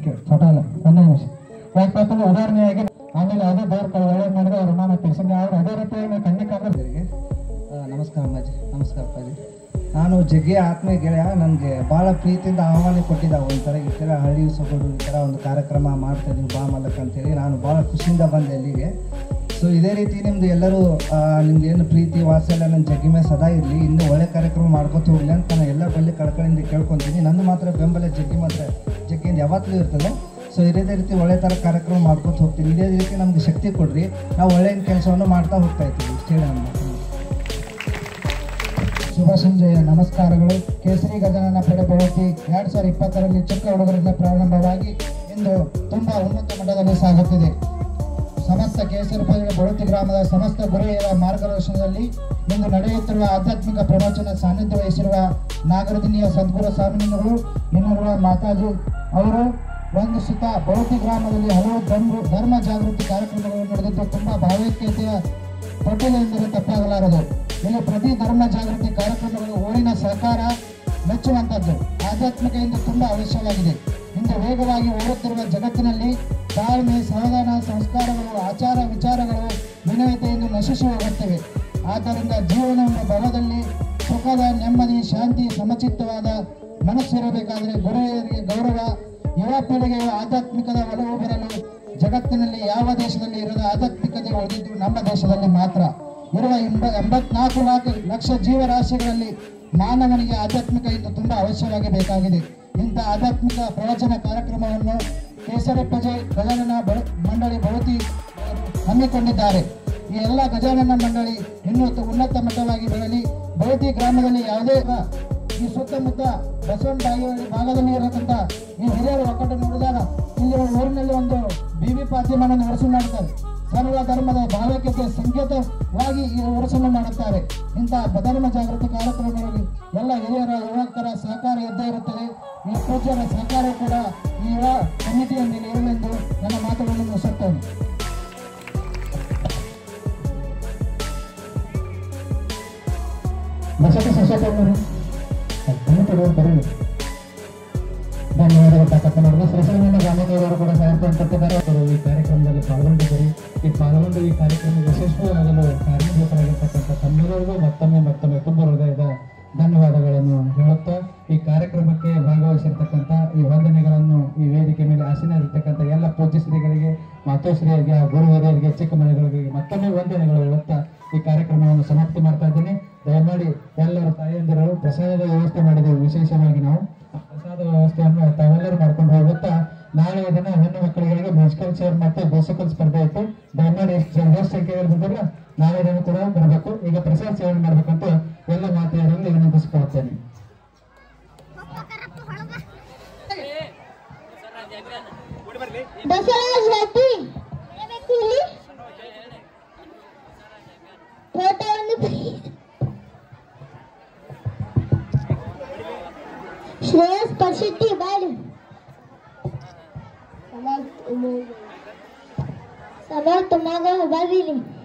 Photo ಅಲ್ಲ ಒಂದೇ ನಿಮಿಷ ಯಾಕಪ್ಪ ಅಂತಂದ್ರೆ ಉದಾಹರಣೆಯಾಗಿ ಆಮೇಲೆ ಅದೇ ದೇವ್ರ ಕೈ ಒಳ್ಳೇದು ಮಾಡಿದ್ರೆ ಅವ್ರ ನಾನು ತಿಳಿಸಿದ್ದೆ ಅವ್ರು ಅದೇ ರೀತಿಯಾಗಿ ಕಣ್ಣಿಗೆ ಕಾಣೋದು ಆ, ನಮಸ್ಕಾರ ಅಮ್ಮಾಜಿ ನಮಸ್ಕಾರ ಅಪ್ಪಾಜಿ ನಾನು ಜಗ್ಗಿ ಆತ್ಮೀಯ ಗೆಳೆಯ ನನಗೆ ಭಾಳ ಪ್ರೀತಿಯಿಂದ ಆಹ್ವಾನ ಕೊಟ್ಟಿದ್ದ ಒಂಥರ ಈ ಥರ ಹಳ್ಳಿ ಸೊಗಡು ಈ ಥರ ಒಂದು ಕಾರ್ಯಕ್ರಮ ಮಾಡ್ತಾ ಇದ್ದೀವಿ ಬಾ ಮಲ್ಲಕ್ ಅಂತೇಳಿ ನಾನು ಭಾಳ ಖುಷಿಯಿಂದ ಬಂದೆ ಅಲ್ಲಿಗೆ ಸೊ ಇದೇ ರೀತಿ ನಿಮ್ಮದು ಎಲ್ಲರೂ ಆ, ನಿಮ್ದು ಏನು ಪ್ರೀತಿ ವಾತ್ಸಲ್ಯ ನನ್ನ ಜಗ್ಗಿ ಮೇಲೆ ಸದಾ ಇರಲಿ ಇನ್ನೂ ಒಳ್ಳೆ ಕಾರ್ಯಕ್ರಮ ಮಾಡ್ಕೊತ ಹೋಗ್ಲಿ ಅಂತ ನಾನು ಎಲ್ಲ ಬಳ್ಳಿ ಕಳ್ಕಳಿಂದ ಕೇಳ್ಕೊತೀನಿ ನನ್ನ ಮಾತ್ರ ಬೆಂಬಲ ಜಗ್ಗಿ ಮಾತ್ರ ಜಗ್ಗಿಯಿಂದ ಯಾವತ್ತಲೂ ಇರ್ತದೆ ಸೊ ಇದೇ ರೀತಿ ಒಳ್ಳೆ ಥರ ಕಾರ್ಯಕ್ರಮ ಮಾಡ್ಕೊತ ಹೋಗ್ತೀನಿ ಇದೇ ರೀತಿ ನಮ್ಗೆ ಶಕ್ತಿ ಕೊಡ್ರಿ ನಾವು ಒಳ್ಳೆಯ ಕೆಲಸವನ್ನು ಮಾಡ್ತಾ ಹೋಗ್ತಾ ಇರ್ತೀವಿ ಇಷ್ಟೇ ನನ್ನ ಮಾತು. ಶುಭ ಸಂಜೆಯ ನಮಸ್ಕಾರಗಳು ಕೇಸರಿ ಗಜನನ ಪಡೆ ಪ್ರವೃತ್ತಿ ಎರಡ್ ಸಾವಿರದ ಇಪ್ಪತ್ತರಲ್ಲಿ ಚಿಕ್ಕ ಹುಡುಗರಿಂದ ಪ್ರಾರಂಭವಾಗಿ ಇಂದು ತುಂಬಾ ಉನ್ನತ ಮಟ್ಟದಲ್ಲಿ ಸಾಗುತ್ತಿದೆ ಸಮಸ್ತ ಕೇಸರಿ ಪಡೆಗಳ ಬಳುತಿ ಗ್ರಾಮದ ಸಮಸ್ತ ಗುರುಹಿಯರ ಮಾರ್ಗದರ್ಶನದಲ್ಲಿ ಇಂದು ನಡೆಯುತ್ತಿರುವ ಆಧ್ಯಾತ್ಮಿಕ ಪ್ರವಚನ ಸಾನ್ನಿಧ್ಯ ವಹಿಸಿರುವ ನಾಗರದಿನಿಯ ಸದ್ಗುರು ಸ್ವಾಮಿನಿಗಳು ಇನ್ನೋರ್ವ ಮಾತಾಜಿ ಅವರು ಒಂದು ಸುತ್ತ ಬಳುತಿ ಗ್ರಾಮದಲ್ಲಿ ಹಲವು ಧರ್ಮ ಧರ್ಮ ಜಾಗೃತಿ ಕಾರ್ಯಕ್ರಮಗಳು ನಡೆದಿದ್ದು ತುಂಬಾ ಭಾವೈಕ್ಯತೆಯ ತೊಟ್ಟಿಲು ಎಂದರೆ ತಪ್ಪಾಗಲಾರದು ಇಲ್ಲಿ ಪ್ರತಿ ಧರ್ಮ ಜಾಗೃತಿ ಕಾರ್ಯಕ್ರಮಗಳು ಊರಿನ ಸಹಕಾರ ಮೆಚ್ಚುವಂಥದ್ದು ಆಧ್ಯಾತ್ಮಿಕೆಯಿಂದ ತುಂಬಾ ಅವಶ್ಯವಾಗಿದೆ ಇಂದು ವೇಗವಾಗಿ ಓಡುತ್ತಿರುವ ಜಗತ್ತಿನಲ್ಲಿ ತಾಳ್ಮೆ ಸಮಾಧಾನ ಸಂಸ್ಕಾರಗಳು ಆಚಾರ ವಿಚಾರಗಳು ವಿನಯತೆಯಿಂದ ನಶಿಸಿ ಹೋಗುತ್ತವೆ ಆದ್ದರಿಂದ ಜೀವನ ಎಂಬ ಭವದಲ್ಲಿ ಸುಖದ ನೆಮ್ಮದಿ ಶಾಂತಿ ಸಮಚಿತ್ತವಾದ ಮನಸ್ಸಿರಬೇಕಾದರೆ ಗುರುಹಿಯರಿಗೆ ಗೌರವ ಯುವ ಪೀಳಿಗೆಯು ಆಧ್ಯಾತ್ಮಿಕದ ಒಲವು ಬರಲು ಜಗತ್ತಿನಲ್ಲಿ ಯಾವ ದೇಶದಲ್ಲಿ ಇರದ ಆಧ್ಯಾತ್ಮಿಕತೆ ಉಳಿದಿದ್ದು ನಮ್ಮ ದೇಶದಲ್ಲಿ ಮಾತ್ರ ಇರುವ ಎಂಬ ಎಂಬತ್ನಾಲ್ಕು ಲಾಖ ಲಕ್ಷ ಜೀವರಾಶಿಗಳಲ್ಲಿ ಮಾನವನಿಗೆ ಆಧ್ಯಾತ್ಮಿಕ ಇಂದು ತುಂಬಾ ಅವಶ್ಯವಾಗಿ ಬೇಕಾಗಿದೆ ಇಂಥ ಆಧ್ಯಾತ್ಮಿಕ ಪ್ರವಚನ ಕಾರ್ಯಕ್ರಮವನ್ನು ಕೇಸರಿ ಪ್ರಜೆ ಗಜಾನನ ಬ- ಮಂಡಳಿ ಭವತಿ ಹಮ್ಮಿಕೊಂಡಿದ್ದಾರೆ ಈ ಎಲ್ಲ ಗಜಾನನ ಮಂಡಳಿ ಇನ್ನೂ ಉನ್ನತ ಮಟ್ಟವಾಗಿ ಬೆಳಲಿ ಭವತಿ ಗ್ರಾಮದಲ್ಲಿ ಯಾವುದೇ ಬ- ಈ ಸುತ್ತಮುತ್ತ ಬಸವನ ಬಾಗಿ ಭಾಗದಲ್ಲಿ ಇರತಕ್ಕಂಥ ಈ ಹಿರಿಯರ ಒಕ್ಕಟ್ಟು ನೋಡಿದಾಗ ಇಲ್ಲಿ ಒಂದು ಊರಿನಲ್ಲಿ ಒಂದು ಬಿಬಿ ಪಾತಿಮನನ್ನು ಉರುಸು ಮಾಡುತ್ತಾರೆ ಸರ್ವ ಧರ್ಮದ ಭಾವೈಕ್ಯತೆ ಸಂಕೇತವಾಗಿ ಈ ಉರುಸನ್ನು ಮಾಡುತ್ತಾರೆ ಇಂತಹ ಧರ್ಮ ಜಾಗೃತಿ ಕಾರ್ಯಕ್ರಮಗಳಲ್ಲಿ ಎಲ್ಲ ಹಿರಿಯರ ಯುವಕರ ಸಹಕಾರ ಇದ್ದೇ ಇರುತ್ತದೆ ಈ ಪೂಜ್ಯರ ಸಹಕಾರ ಕೂಡ ಈ ಯುವ ಕಮಿಟಿಯ ಮೇಲೆ ಇರಲೆಂದು ನನ್ನ ಮಾತುಗಳನ್ನು ಮುಗಿಸುತ್ತೇನೆ ಬಸವ ಸಶೋಕರು ಬರೀ ಧನ್ಯವಾದಗಳು ತಾಕತ್ತು ಮಾಡಿದ್ರು ಶ್ರೀಶೈಲನ ಗ್ರಾಮದವರು ಕೂಡ ಸಹಾಯ ಕೊಟ್ಟಿದ್ದಾರೆ ಅವರು ಈ ಕಾರ್ಯಕ್ರಮದಲ್ಲಿ ಪಾಲ್ಗೊಂಡಿದ್ದಾರೆ ಈ ಪಾಲ್ಗೊಂಡು ಈ ಕಾರ್ಯಕ್ರಮ ಯಶಸ್ವಿಯಾಗಲು ಕಾರಣಭೂತರಾಗಿರ್ತಕ್ಕಂಥ ತಮ್ಮೆಲ್ಲರಿಗೂ ಮತ್ತೊಮ್ಮೆ ಮತ್ತೊಮ್ಮೆ ತುಂಬ ಹೃದಯದ ಧನ್ಯವಾದಗಳನ್ನು ಹೇಳುತ್ತಾ ಈ ಕಾರ್ಯಕ್ರಮಕ್ಕೆ ಭಾಗವಹಿಸಿರ್ತಕ್ಕಂಥ ಈ ವಂದನೆಗಳನ್ನು ಈ ವೇದಿಕೆ ಮೇಲೆ ಆಸೀನರಿರ್ತಕ್ಕಂಥ ಎಲ್ಲ ಪೂಜ್ಯ ಶ್ರೀಗಳಿಗೆ ಮಾತೋಶ್ರೀಯರಿಗೆ ಆ ಗುರು ಹಿರಿಯರಿಗೆ ಚಿಕ್ಕ ಮನೆಗಳಿಗೆ ಮತ್ತೊಮ್ಮೆ ವಂದನೆಗಳು ಹೇಳುತ್ತಾ ಈ ಕಾರ್ಯಕ್ರಮವನ್ನು ಸಮಾಪ್ತಿ ಮಾಡ್ತಾ ಇದ್ದೀನಿ ದಯಮಾಡಿ ಎಲ್ಲರೂ ತಾಯಿಯಂದಿರು ಪ್ರಸಾದದ ವ್ಯವಸ್ಥೆ ಮಾಡಿದ್ದೇವೆ ವಿಶೇಷವಾಗಿ ನಾವು ಆ ಪ್ರಸಾದ ವ್ಯವಸ್ಥೆಯನ್ನು ತಾವೆಲ್ಲರೂ ಮಾಡ್ಕೊಂಡು ಹೋಗುತ್ತಾ ನಾಳೆ ದಿನ ಹೆಣ್ಣು ಮಕ್ಕಳಿಗೆ ಮ್ಯೂಸಿಕಲ್ ಚೇರ್ ಮತ್ತೆ ಬೇಸಿಕಲ್ ಸ್ಪರ್ಧೆ ಇತ್ತು ದಯಮಾಡಿ ಎಷ್ಟು ಎಷ್ಟು ಸಂಖ್ಯೆಯಲ್ಲಿ ಬಂದಿಲ್ಲ ನಾಳೆ ದಿನ ಕೂಡ ಬರಬೇಕು ಈಗ ಪ್ರಸಾದ ಸೇವನೆ ಮಾಡ್ಬೇಕಂತ ಎಲ್ಲ ಮಾತೆಯರಲ್ಲಿ ವಿನಂತಿಸಿಕೊಳ್ತೇನೆ ಬಸವರಾಜ್ ರೆಡ್ಡಿ ಏಬೇಕು ಇಲ್ಲಿ ಫೋಟೋವನ್ನು ಶ್ರೇಯಸ್ ಪರಿಸ್ಥಿತಿ ಬಾಡಿ ಸಮರ್ಥ ಮಗ ಬರೀಲಿ